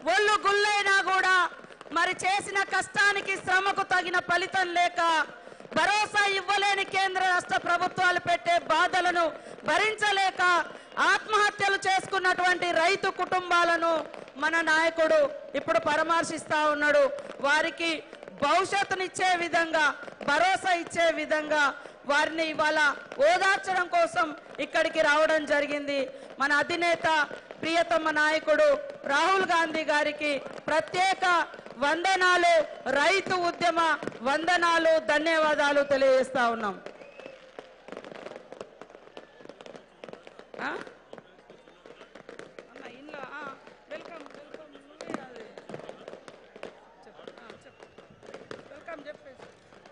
ఒళ్ళు గుల్లైనా కూడా మరి చేసిన కష్టానికి శ్రమకు తగిన ఫలితం లేక భరోసా ఇవ్వలేని కేంద్ర రాష్ట్ర ప్రభుత్వాలు పెట్టే బాధలను భరించలేక ఆత్మహత్యలు చేసుకున్నటువంటి రైతు కుటుంబాలను మన నాయకుడు ఇప్పుడు పరామర్శిస్తా ఉన్నాడు వారికి భవిష్యత్తునిచ్చే విధంగా భరోసా ఇచ్చే విధంగా వారిని ఇవాళ ఓదార్చడం కోసం ఇక్కడికి రావడం జరిగింది మన అధినేత ప్రియతమ నాయకుడు రాహుల్ గాంధీ గారికి ప్రత్యేక వందనాలు రైతు ఉద్యమ వందనాలు ధన్యవాదాలు తెలియజేస్తా ఉన్నాం ఆ? అన్న, ఇంట్లో, ఆ, వెల్కమ్ వెల్కమ్ నువ్వే అది. చెప్పు, ఆ, చెప్పు. వెల్కమ్ చెప్పేసి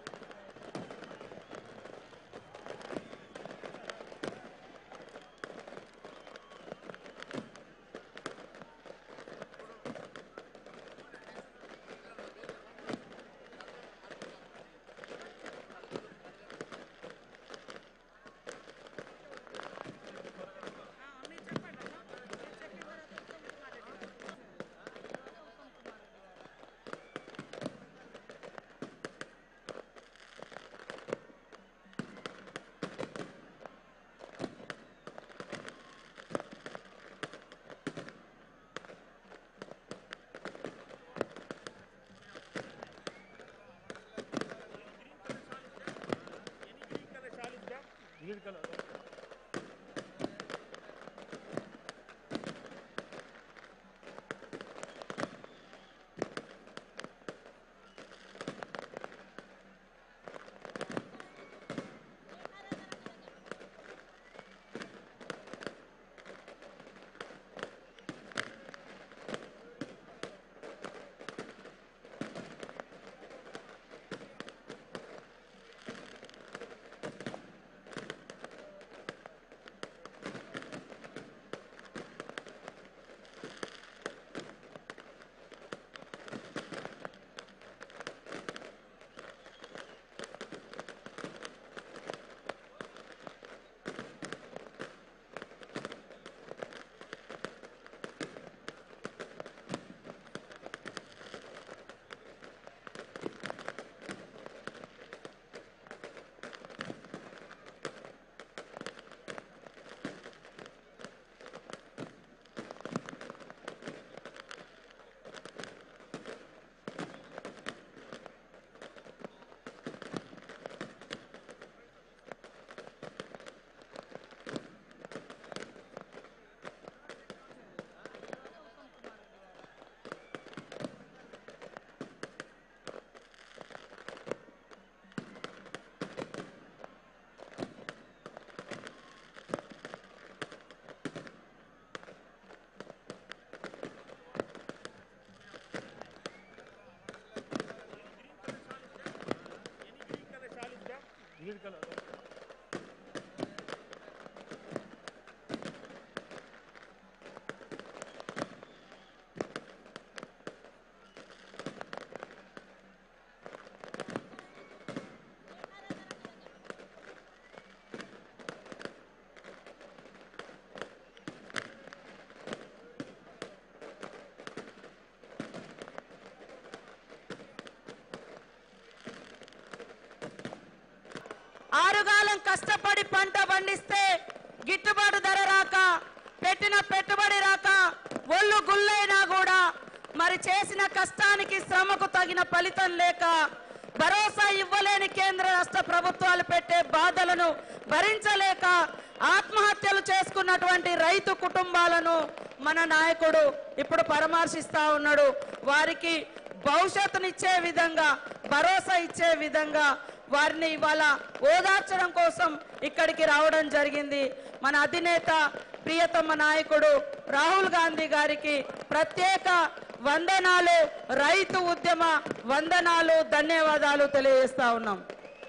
ఆరుగాలం కష్టపడి పంట పండిస్తే గిట్టుబాటు ధర రాక పెట్టిన పెట్టుబడి రాక ఒళ్ళు గుల్లైనా కూడా మరి చేసిన కష్టానికి శ్రమకు తగిన ఫలితం లేక భరోసా ఇవ్వలేని కేంద్ర రాష్ట్ర ప్రభుత్వాలు పెట్టే బాధలను భరించలేక ఆత్మహత్యలు చేసుకున్నటువంటి రైతు కుటుంబాలను మన నాయకుడు ఇప్పుడు పరామర్శిస్తా ఉన్నాడు వారికి భవిష్యత్తునిచ్చే విధంగా భరోసా ఇచ్చే విధంగా వారిని ఇవాళ ఓదార్చడం కోసం ఇక్కడికి రావడం జరిగింది మన అధినేత ప్రియతమ నాయకుడు రాహుల్ గాంధీ గారికి ప్రత్యేక వందనాలు రైతు ఉద్యమ వందనాలు ధన్యవాదాలు తెలియజేస్తా ఉన్నాం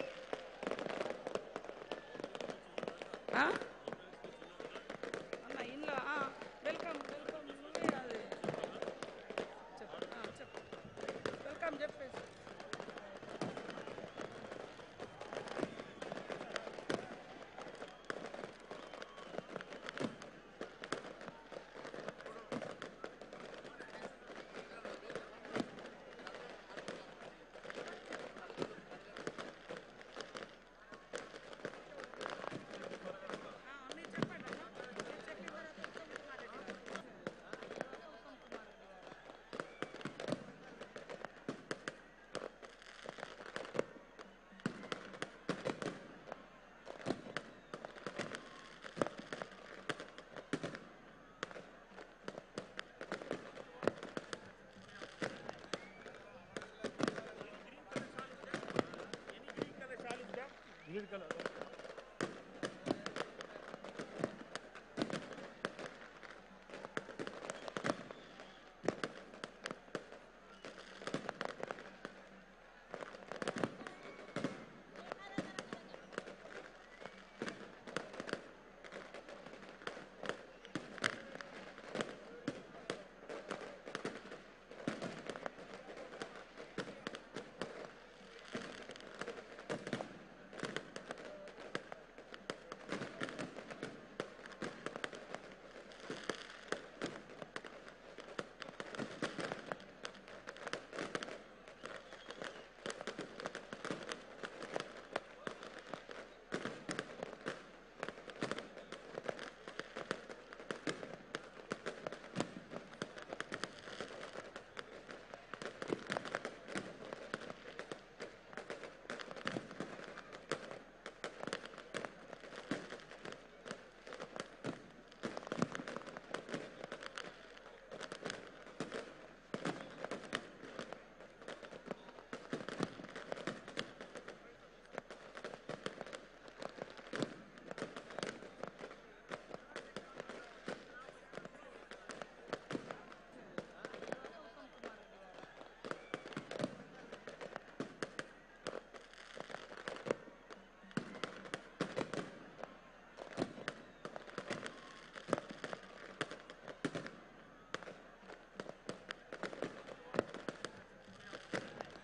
ఆ? అన్న, ఇంట్లో, ఆ, వెల్కమ్ వెల్కమ్ నువ్వే అది. చెప్పు, ఆ, చెప్పు. వెల్కమ్ చెప్పేసి గ్రీన్ కలర్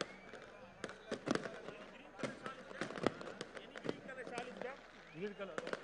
గ్రీన్ కలర్